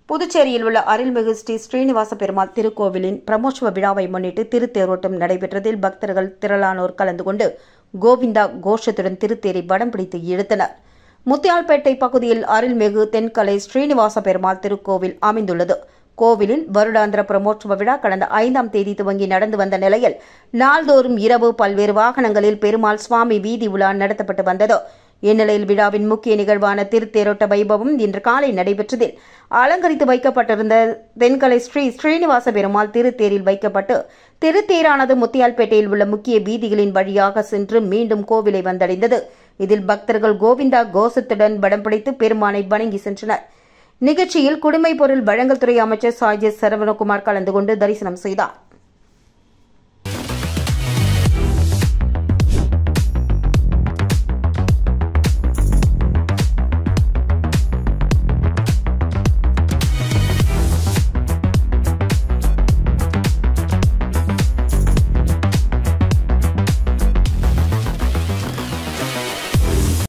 புதுச்சேரியில் உள்ள அருள்மிகு ஸ்ரீ ஸ்ரீனிவாச பெருமாள் திருக்கோவிலின் பிரமோற்சவ விழாவை முன்னிட்டு திருத்தேரோட்டம் நடைபெற்றதில் பக்தர்கள் திரளானோர் கலந்து கொண்டு கோவிந்தா கோஷத்துடன் திருத்தேரை வடம் பிடித்து இழுத்தனர் முத்தியால்பேட்டை பகுதியில் அருள்மிகு தென்கலை ஸ்ரீனிவாச பெருமாள் திருக்கோவில் அமைந்துள்ளது கோவிலில் வருடாந்திர பிரமோற்சவ விழா கடந்த ஐந்தாம் தேதி துவங்கி நடந்து வந்த நிலையில் நாள்தோறும் இரவு பல்வேறு வாகனங்களில் பெருமாள் சுவாமி வீதி உலா நடத்தப்பட்டு வந்தது இந்நிலையில் விழாவின் முக்கிய நிகழ்வான திருத்தேரோட்ட வைபவம் இன்று காலை நடைபெற்றதில் அலங்கரித்து வைக்கப்பட்டிருந்த தென்கலை ஸ்ரீ ஸ்ரீனிவாச பெருமாள் திருத்தேரில் வைக்கப்பட்டு திருத்தேரானது முத்தியால்பேட்டையில் உள்ள முக்கிய வீதிகளின் வழியாக சென்று மீண்டும் கோவிலை வந்தடைந்தது இதில் பக்தர்கள் கோவிந்தா கோஷத்துடன் படம் பிடித்து பெருமானை வணங்கி சென்றனர் நிகழ்ச்சியில் குடிமைப் பொருள் வழங்கல் துறை அமைச்சர் சாய்ஜி சரவணகுமார் கலந்து கொண்டு தரிசனம் செய்தார்